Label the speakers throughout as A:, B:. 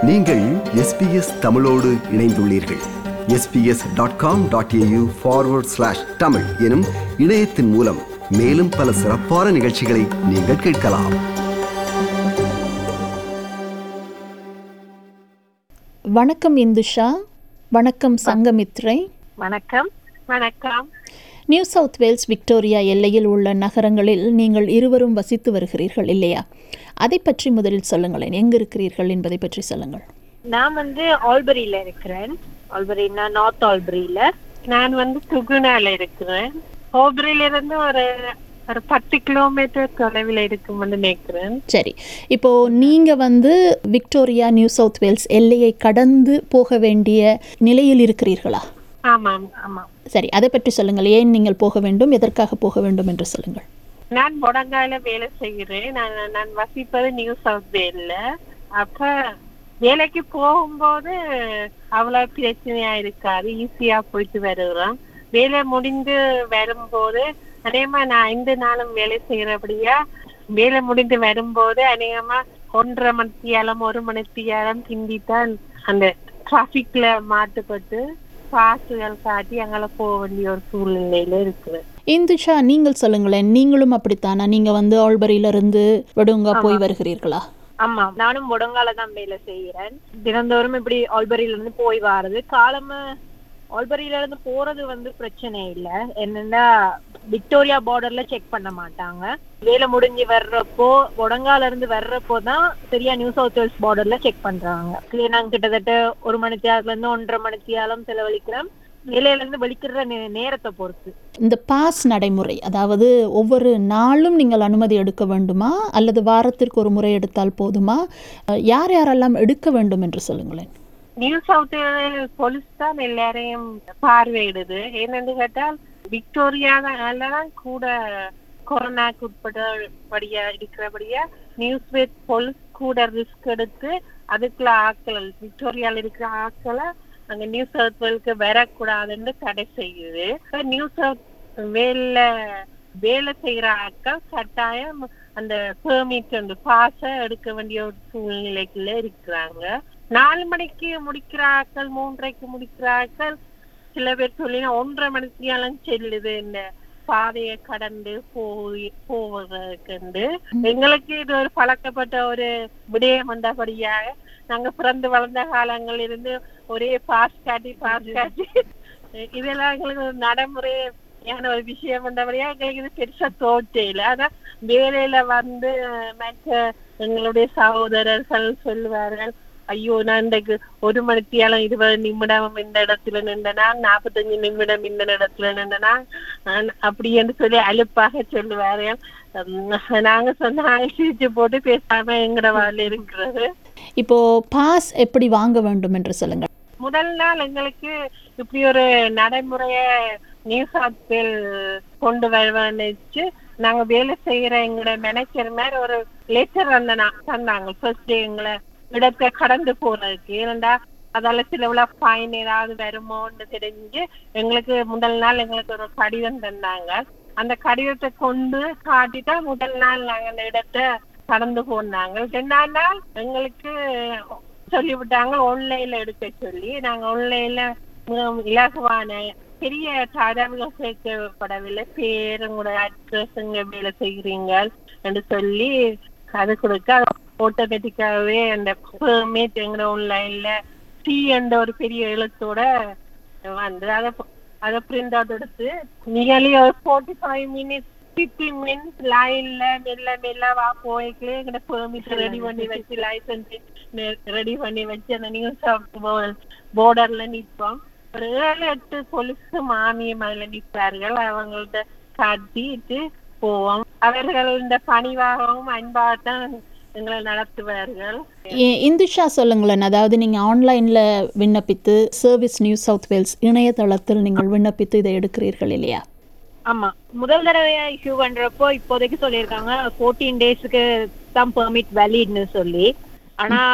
A: நீங்கள் எஸ்பிஎஸ் தமிழோடு இணைந்துள்ளீர்கள் SBS dot com dot AU forward slash Tamil எனும் இணையத்தின் மூலம் மேலும் பல சிறப்பான நிகழ்ச்சிகளை நீங்கள் கேட்கலாம்
B: வணக்கம் இந்துஷா வணக்கம் சங்கமித்ரை
C: வணக்கம் வணக்கம்
B: நியூ சவுத் வேல்ஸ் விக்டோரியா எல்லையில் உள்ள நகரங்களில் நீங்கள் இருவரும் வசித்து வருகிறீர்கள் இல்லையா அதை பற்றி முதலில் சொல்லுங்களேன் எங்கு இருக்கிறீர்கள் என்பதை பற்றி சொல்லுங்கள்
C: நான் வந்து ஆல்பரியில இருக்கிறேன் ஆல்பரினா நார்த் ஆல்பரியில நான் வந்து துகுனால இருக்கிறேன் ஆல்பரியில இருந்து ஒரு ஒரு பத்து கிலோமீட்டர் தொலைவில் இருக்கும்னு நினைக்கிறேன்
B: சரி இப்போ நீங்க வந்து விக்டோரியா நியூ சவுத் வேல்ஸ் எல்லையை கடந்து போக வேண்டிய நிலையில் இருக்கிறீர்களா
C: ஆமாம் ஆமாம்
B: சரி அதை பற்றி சொல்லுங்கள் ஏன் நீங்கள் போக வேண்டும் எதற்காக போக வேண்டும் என்று சொல்லுங்கள்
C: நான் முடங்கால வேலை செய்கிறேன் நான் நான் வசிப்பது நியூ சவுத் வேல்ல அப்ப வேலைக்கு போகும்போது அவ்வளவு பிரச்சனையா இருக்காது ஈஸியா போயிட்டு வருகிறோம் வேலை முடிந்து வரும்போது அநேகமா நான் ஐந்து நாளும் வேலை செய்யறபடியா வேலை முடிந்து வரும்போது அநேகமா ஒன்றரை மணித்தியாலம் ஒரு மணித்தியாலம் பிந்தித்தான் அந்த டிராபிக்ல மாட்டுப்பட்டு பாசுகள் காட்டி அங்கே போக வேண்டிய ஒரு சூழ்நிலையில இருக்குது
B: இந்துஷா நீங்கள் சொல்லுங்களேன் நீங்களும் அப்படித்தானா நீங்க வந்து ஆல்பரியிலிருந்து வடுங்கா போய் வருகிறீர்களா
C: ஆமா நானும் முடங்கால தான் வேலை செய்யறேன் தினந்தோறும் இப்படி ஆல்பரியில இருந்து போய் வாரது காலமா ஆல்பரியில இருந்து போறது வந்து பிரச்சனை இல்ல என்னன்னா விக்டோரியா பார்டர்ல செக் பண்ண மாட்டாங்க வேலை முடிஞ்சு வர்றப்போ முடங்கால இருந்து வர்றப்போ தான் சரியா நியூ சவுத் வேல்ஸ் பார்டர்ல செக் பண்றாங்க இதுல நாங்க கிட்டத்தட்ட ஒரு மணி தேரத்துல இருந்து ஒன்றரை மணி தேரம் செலவழிக்கிறோம் வேலையில இருந்து வெளிக்கிற நே- நேரத்தை பொறுத்து
B: இந்த பாஸ் நடைமுறை அதாவது ஒவ்வொரு நாளும் நீங்கள் அனுமதி எடுக்க வேண்டுமா அல்லது வாரத்திற்கு ஒரு முறை எடுத்தால் போதுமா அஹ், யார் யாரெல்லாம் எடுக்க வேண்டும் என்று சொல்லுங்களேன்
C: நியூ சவுத் போலீஸ் தான் எல்லாரையும் பார்வையிடுது என்னன்னு கேட்டால் விக்டோரியால தான் கூட கொரோனாக்கு உட்பட்டபடியா இருக்கிறபடியா நியூஸ் வேட் போலீஸ் கூட ரிஸ்க் எடுத்து அதுக்குள்ள ஆட்கள் விக்டோரியால இருக்கிற ஆட்களை அங்க நியூ சவுத் வேலுக்கு வரக்கூடாதுன்னு தடை செய்யுது நியூ சவுத் வேல்ல வேலை செய்யற ஆட்கள் கட்டாயம் அந்த பெர்மிட் அந்த பாஸ எடுக்க வேண்டிய ஒரு சூழ்நிலைக்குள்ள இருக்கிறாங்க நாலு மணிக்கு முடிக்கிற ஆட்கள் மூன்றரைக்கு முடிக்கிற ஆட்கள் சில பேர் சொல்லினா ஒன்றரை மணிக்கு செல்லுது இந்த பாதையை கடந்து போய் போவதற்கண்டு எங்களுக்கு இது ஒரு பழக்கப்பட்ட ஒரு விடயம் வந்தபடியாக நாங்க பிறந்து வளர்ந்த காலங்களில் இருந்து ஒரே பாஸ் காட்டி பாஸ் காட்டி இதெல்லாம் எங்களுக்கு ஒரு நடைமுறையான ஒரு விஷயம் வந்தபடியா எங்களுக்கு இது பெருசா தோற்றையில ஆனா வேலையில வந்து மற்ற எங்களுடைய சகோதரர்கள் சொல்லுவார்கள் ஐயோ நான் இன்றைக்கு ஒரு மணித்தியாலம் இருபது நிமிடம் இந்த இடத்துல நின்றனா நாற்பத்தஞ்சு நிமிடம் இந்த இடத்துல நின்றனா நான் அப்படி என்று சொல்லி அலுப்பாக சொல்லுவார்கள் உம் நாங்க சொன்ன சிரிச்சு போட்டு பேசாம எங்கட வாழ் இருக்கிறது
B: இப்போ பாஸ் எப்படி வாங்க வேண்டும் என்று சொல்லுங்கள்
C: முதல் நாள் எங்களுக்கு இப்படி ஒரு நடைமுறைய நியூ சவுத் வேல் கொண்டு வருவச்சு நாங்க வேலை செய்யற எங்களோட மேனேஜர் மாதிரி ஒரு லெட்டர் அந்த தந்தாங்க ஃபர்ஸ்ட் டே எங்களை இடத்தை கடந்து போறதுக்கு ஏனண்டா அதால சில ஃபைன் ஏதாவது வருமோன்னு தெரிஞ்சு எங்களுக்கு முதல் நாள் எங்களுக்கு ஒரு கடிதம் தந்தாங்க அந்த கடிதத்தை கொண்டு காட்டிட்டா முதல் நாள் நாங்க அந்த இடத்தை கடந்து போனாங்க ரெண்டாம் நாள் எங்களுக்கு சொல்லிவிட்டாங்க ஆன்லைன்ல எடுக்க சொல்லி நாங்க ஆன்லைன்ல இலகுவான பெரிய தரவுகள் சேர்க்கப்படவில்லை பேர் உங்களோட அட்ரஸ் எங்க வேலை செய்கிறீங்க என்று சொல்லி அது கொடுக்க ஆட்டோமேட்டிக்காவே அந்த பெர்மிட் எங்களோட ஆன்லைன்ல டி என்ற ஒரு பெரிய எழுத்தோட வந்து அதை அதை பிரிண்ட் அவுட் எடுத்து நியர்லி ஒரு forty five minutes fifty minutes லைன்ல மெல்ல மெல்ல வா போய்க்கலே எங்கட பெர்மிட் ரெடி பண்ணி வச்சு லைசன்ஸ் ரெடி பண்ணி வச்சு அந்த நியூஸ் பார்டர்ல நிற்போம் ஒரு ஏழு எட்டு போலீஸ் மாமியம் அதுல நிற்பார்கள் அவங்கள்ட்ட காட்டிட்டு போவோம் அவர்கள் இந்த பணிவாகவும் அன்பாகத்தான் எங்களை நடத்துவார்கள்
B: இ- இந்துஷா சொல்லுங்களேன் அதாவது நீங்கள் ஆன்லைனில் விண்ணப்பித்து சர்வீஸ் நியூ சவுத் வேல்ஸ் இணையதளத்தில் நீங்கள் விண்ணப்பித்து இதை எடுக்கிறீர்கள் இல்லையா
D: ஆமா முதல் தடவையா இஷ்யூ பண்றப்போ இப்போதைக்கு சொல்லியிருக்காங்க ஃபோர்டீன் டேஸ்க்கு தான் பெர்மிட் வேலிட்னு சொல்லி ஆனா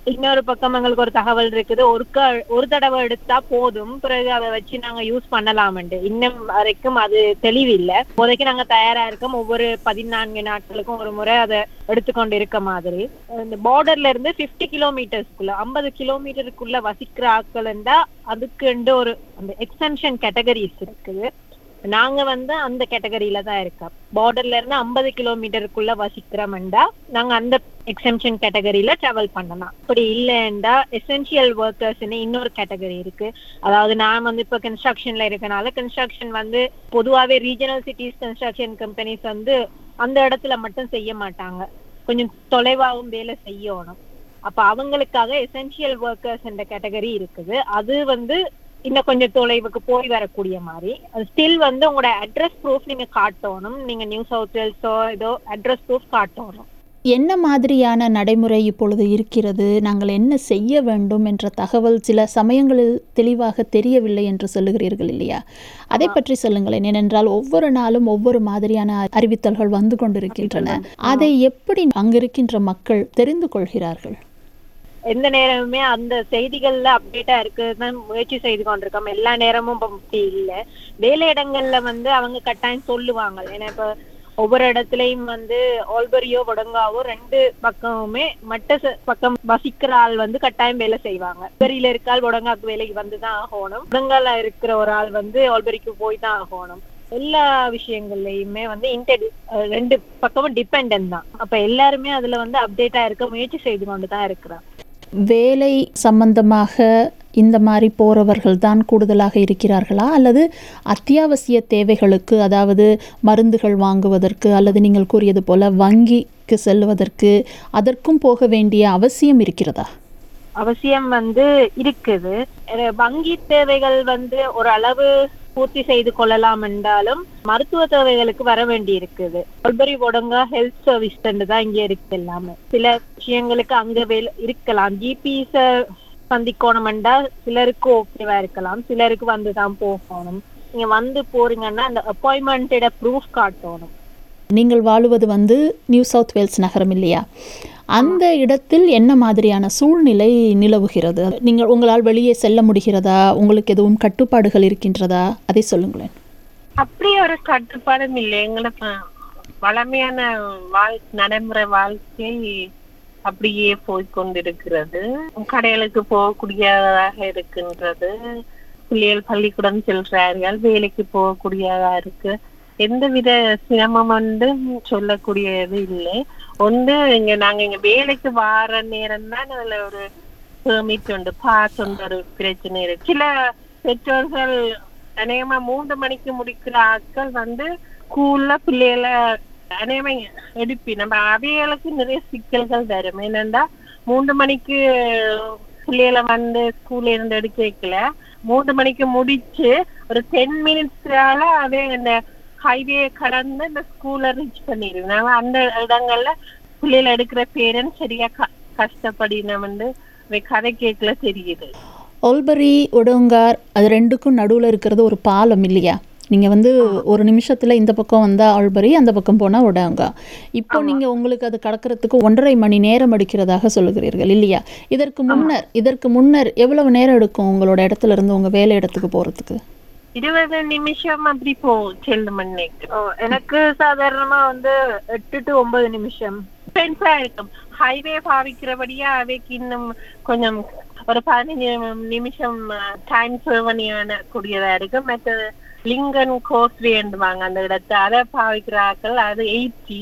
D: இன்னொரு பக்கம் எங்களுக்கு ஒரு தகவல் இருக்குது ஒருக்கா ஒரு தடவை எடுத்தா போதும் பிறகு அதை வச்சு நாங்க யூஸ் பண்ணலாம்ண்டு இன்னும் வரைக்கும் அது தெளிவில்லை இப்போதைக்கு நாங்க தயாரா இருக்கோம் ஒவ்வொரு பதினான்கு நாட்களுக்கும் ஒரு முறை அதை எடுத்துக்கொண்டு இருக்க மாதிரி இந்த பார்டர்ல இருந்து 50 கிலோமீட்டர்ஸ்க்குள்ள ஐம்பது கிலோமீட்டருக்குள்ள வசிக்கிற ஆட்கள் இருந்தா அதுக்குண்டு ஒரு அந்த எக்ஸ்டென்ஷன் கேட்டகரிஸ் இருக்குது நாங்க வந்து அந்த கேட்டகரியில தான் இருக்கோம் பார்டர்ல இருந்து ஐம்பது கிலோமீட்டருக்குள்ள வசிக்கிறோம்டா நாங்க அந்த எக்ஸம்ஷன் கேட்டகரியில டிராவல் பண்ணலாம் அப்படி இல்லைண்டா எசென்சியல் ஒர்க்கர்ஸ்னு இன்னொரு கேட்டகரி இருக்கு அதாவது நான் வந்து இப்ப கன்ஸ்ட்ரக்ஷன்ல இருக்கனால கன்ஸ்ட்ரக்ஷன் வந்து பொதுவாவே ரீஜனல் சிட்டிஸ் கன்ஸ்ட்ரக்ஷன் கம்பெனிஸ் வந்து அந்த இடத்துல மட்டும் செய்ய மாட்டாங்க கொஞ்சம் தொலைவாகவும் வேலை செய்யணும் அப்ப அவங்களுக்காக எசென்சியல் ஒர்க்கர்ஸ் என்ற கேட்டகரி இருக்குது அது வந்து இன்னும் கொஞ்சம் தொலைவுக்கு போய் வரக்கூடிய மாதிரி ஸ்டில் வந்து உங்களோட அட்ரஸ் ப்ரூஃப் நீங்க காட்டணும் நீங்க நியூ சவுத் வேல்ஸோ ஏதோ அட்ரஸ் ப்ரூஃப் காட்டணும்
B: என்ன மாதிரியான நடைமுறை இப்பொழுது இருக்கிறது நாங்கள் என்ன செய்ய வேண்டும் என்ற தகவல் சில சமயங்களில் தெளிவாக தெரியவில்லை என்று சொல்லுகிறீர்கள் இல்லையா அதை பற்றி சொல்லுங்களேன் ஏனென்றால் ஒவ்வொரு நாளும் ஒவ்வொரு மாதிரியான அறிவித்தல்கள் வந்து கொண்டிருக்கின்றன அதை எப்படி அங்கிருக்கின்ற மக்கள் தெரிந்து கொள்கிறார்கள்
D: எந்த நேரமுமே அந்த செய்திகள்ல அப்டேட்டா இருக்குதான் முயற்சி செய்து கொண்டிருக்கோம் எல்லா நேரமும் இப்ப அப்படி இல்ல வேலை இடங்கள்ல வந்து அவங்க கட்டாயம் சொல்லுவாங்க ஏன்னா இப்ப ஒவ்வொரு இடத்துலயும் வந்து ஆல்பரியோ வடங்காவோ ரெண்டு பக்கமுமே மட்ட ச- பக்கம் வசிக்கிற ஆள் வந்து கட்டாயம் வேலை செய்வாங்க ஆல்பரியில இருக்க ஆள் வடங்காக்கு வேலைக்கு வந்துதான் ஆகணும் வடங்கால இருக்கிற ஒரு ஆள் வந்து ஆல்பரிக்கு போய் தான் ஆகணும் எல்லா விஷயங்கள்லயுமே வந்து இன்டர் ரெண்டு பக்கமும் டிபெண்டன்ட் தான் அப்ப எல்லாருமே அதுல வந்து அப்டேட்டா இருக்க முயற்சி செய்து கொண்டு தான் இருக்கிறாங்க
B: வேலை சம்பந்தமாக இந்த மாதிரி போறவர்கள் தான் கூடுதலாக இருக்கிறார்களா அல்லது அத்தியாவசிய தேவைகளுக்கு அதாவது மருந்துகள் வாங்குவதற்கு அல்லது நீங்கள் கூறியது போல வங்கிக்கு செல்வதற்கு அதற்கும் போக வேண்டிய அவசியம் இருக்கிறதா
D: அவசியம் வந்து இருக்குது அஹ் வங்கி தேவைகள் வந்து ஒரு அளவு பூர்த்தி செய்து கொள்ளலாம் என்றாலும் மருத்துவ தேவைகளுக்கு வர வேண்டி இருக்குது ஆல்பரி ஒடங்கா ஹெல்த் சர்வீஸ் தான் இங்க இருக்கு எல்லாமே சில விஷயங்களுக்கு அங்க வேலை இருக்கலாம் ஜிபிஸ சந்திக்கணும் என்றால் சிலருக்கு ஓகேவா இருக்கலாம் சிலருக்கு வந்து தான் போகணும் நீங்க வந்து போறீங்கன்னா அந்த அப்பாயின்மெண்டோட ப்ரூஃப் காட்டணும்
B: நீங்கள் வாழுவது வந்து நியூ சவுத் வேல்ஸ் நகரம் இல்லையா அந்த இடத்தில் என்ன மாதிரியான சூழ்நிலை நிலவுகிறது நீங்கள் உங்களால் வெளியே செல்ல முடிகிறதா உங்களுக்கு எதுவும் கட்டுப்பாடுகள் இருக்கின்றதா அதை சொல்லுங்களேன்
C: அப்படி ஒரு கட்டுப்பாடும் இல்லை எங்களை ப- வளமையான வாழ் நடைமுறை வாழ்க்கை அப்படியே போய்க்கொண்டிருக்கிறது கடைகளுக்கு போகக்கூடியதாக இருக்கின்றது பிள்ளைகள் பள்ளிக்கூடம் செல்றார்கள் வேலைக்கு போகக்கூடியதா இருக்கு எந்தவித சிரமம் வந்து சொல்லக்கூடியது இல்லை ஒன்று இங்க நாங்க இங்க வேலைக்கு வார நேரம் தான் அதுல ஒரு பெர்மிட் உண்டு பாஸ் உண்டு ஒரு பிரச்சனை இருக்கு சில பெற்றோர்கள் அநேகமா மூன்று மணிக்கு முடிக்கிற ஆட்கள் வந்து ஸ்கூல்ல பிள்ளைகளை அநேகமா எடுப்பி நம்ம அவைகளுக்கு நிறைய சிக்கல்கள் தரும் என்னன்னா மூன்று மணிக்கு பிள்ளைகளை வந்து ஸ்கூல்ல இருந்து எடுக்க வைக்கல மூன்று மணிக்கு முடிச்சு ஒரு டென் மினிட்ஸ்னால அதே இந்த ஹைவே கடந்து இந்த ஸ்கூலை ரீச் பண்ணிடுவோம் அந்த இடங்கள்ல பிள்ளைகளை எடுக்கிற பேரண்ட்ஸ் சரியா க- கஷ்டப்படினம் வந்து அவை கதை கேட்கல தெரியுது
B: ஓல்பரி ஒடோங்கார் அது ரெண்டுக்கும் நடுவில் இருக்கிறது ஒரு பாலம் இல்லையா நீங்கள் வந்து ஒரு நிமிஷத்தில் இந்த பக்கம் வந்தால் ஆல்பரி அந்த பக்கம் போனால் ஒடோங்கா இப்போ நீங்கள் உங்களுக்கு அது கடக்கிறதுக்கு ஒன்றரை மணி நேரம் எடுக்கிறதாக சொல்லுகிறீர்கள் இல்லையா இதற்கு முன்னர் இதற்கு முன்னர் எவ்வளவு நேரம் எடுக்கும் உங்களோட இடத்துல இருந்து உங்கள் வேலை இடத்துக்கு போகிறதுக்கு
C: இருபது நிமிஷம் அப்படி போ செல்லும் நினைக்கிறேன்
D: ஓ, எனக்கு சாதாரணமா வந்து எட்டு டு ஒன்பது நிமிஷம்
C: டிஃபென்ஸா இருக்கும் ஹைவே பாவிக்கிறபடியா அவைக்கு இன்னும் கொஞ்சம் ஒரு பதினஞ்சு நிமிஷம் டைம் சேவ் பண்ணியான கூடியதா இருக்கு மற்ற லிங்கன் கோஸ்வேண்டுவாங்க அந்த இடத்த அதை பாவிக்கிற ஆட்கள் அது எயிட்டி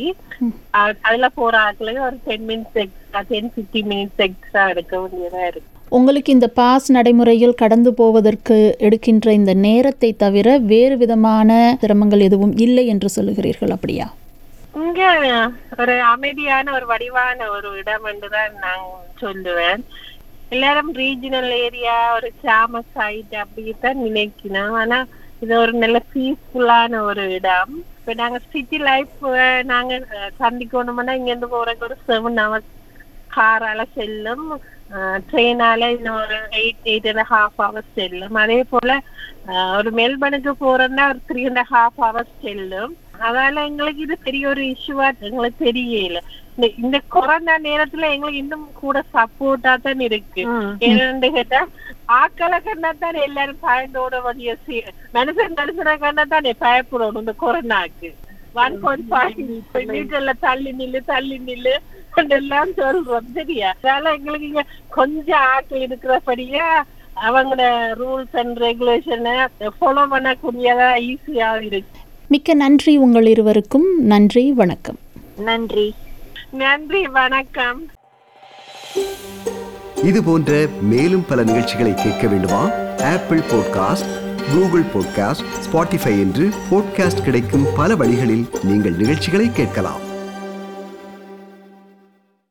C: அதுல போற ஆட்களுக்கு ஒரு ten minutes extra ten fifty minutes extra எடுக்க வேண்டியதா இருக்கு
B: உங்களுக்கு இந்த பாஸ் நடைமுறையில் கடந்து போவதற்கு எடுக்கின்ற இந்த நேரத்தை தவிர வேறு விதமான சிரமங்கள் எதுவும் இல்லை என்று சொல்லுகிறீர்கள் அப்படியா
C: இங்க ஒரு அமைதியான ஒரு வடிவான ஒரு இடம் என்றுதான் நான் சொல்லுவேன் எல்லாரும் ரீஜனல் ஏரியா ஒரு கிராம சைட் அப்படித்தான் நினைக்கணும் ஆனா இது ஒரு நல்ல பீஸ்ஃபுல்லான ஒரு இடம் இப்ப நாங்க சிட்டி லைஃப் நாங்க அஹ், சந்திக்கணும்னா இங்க இருந்து போறதுக்கு ஒரு செவன் ஹவர்ஸ் காரால செல்லும் ட்ரெயினால இன்னொரு eight eight and half hours செல்லும் அதே போல அஹ், ஒரு மெல்பனுக்கு போறோம்னா ஒரு த்ரீ அண்ட் ஹாஃப் ஹவர்ஸ் செல்லும் அதனால எங்களுக்கு இது பெரிய ஒரு இஷ்யூவா எங்களுக்கு தெரியல இந்த இந்த கொரோனா நேரத்துல எங்களுக்கு இன்னும் கூட சப்போர்ட்டா தான் இருக்கு
D: ம்.
C: என்னன்னு கேட்டா ஆக்களை கண்டா தான் எல்லாரும் பயந்தோட வழிய மனுஷன் மனுஷனை கண்டா தானே பயப்படணும் இந்த கொரோனாக்கு ஒன் பாயிண்ட் ஃபைவ் மீட்டர்ல தள்ளி நில்லு தள்ளி நில்லு எல்லாம் சொல்றோம் சரியா அதனால எங்களுக்கு இங்க கொஞ்சம் ஆட்கள் இருக்கிறபடியா அவங்களோட ரூல்ஸ் அண்ட் ரெகுலேஷனை ஃபாலோ பண்ணக்கூடியதா ஈஸியா இருக்கு
B: மிக்க நன்றி உங்கள் இருவருக்கும் நன்றி வணக்கம்
D: நன்றி
C: நன்றி வணக்கம்
A: இது போன்ற மேலும் பல நிகழ்ச்சிகளை கேட்க வேண்டுமா Apple podcast Google podcast Spotify என்று பாட்காஸ்ட் கிடைக்கும் பல வழிகளில் நீங்கள் நிகழ்ச்சிகளை கேட்கலாம்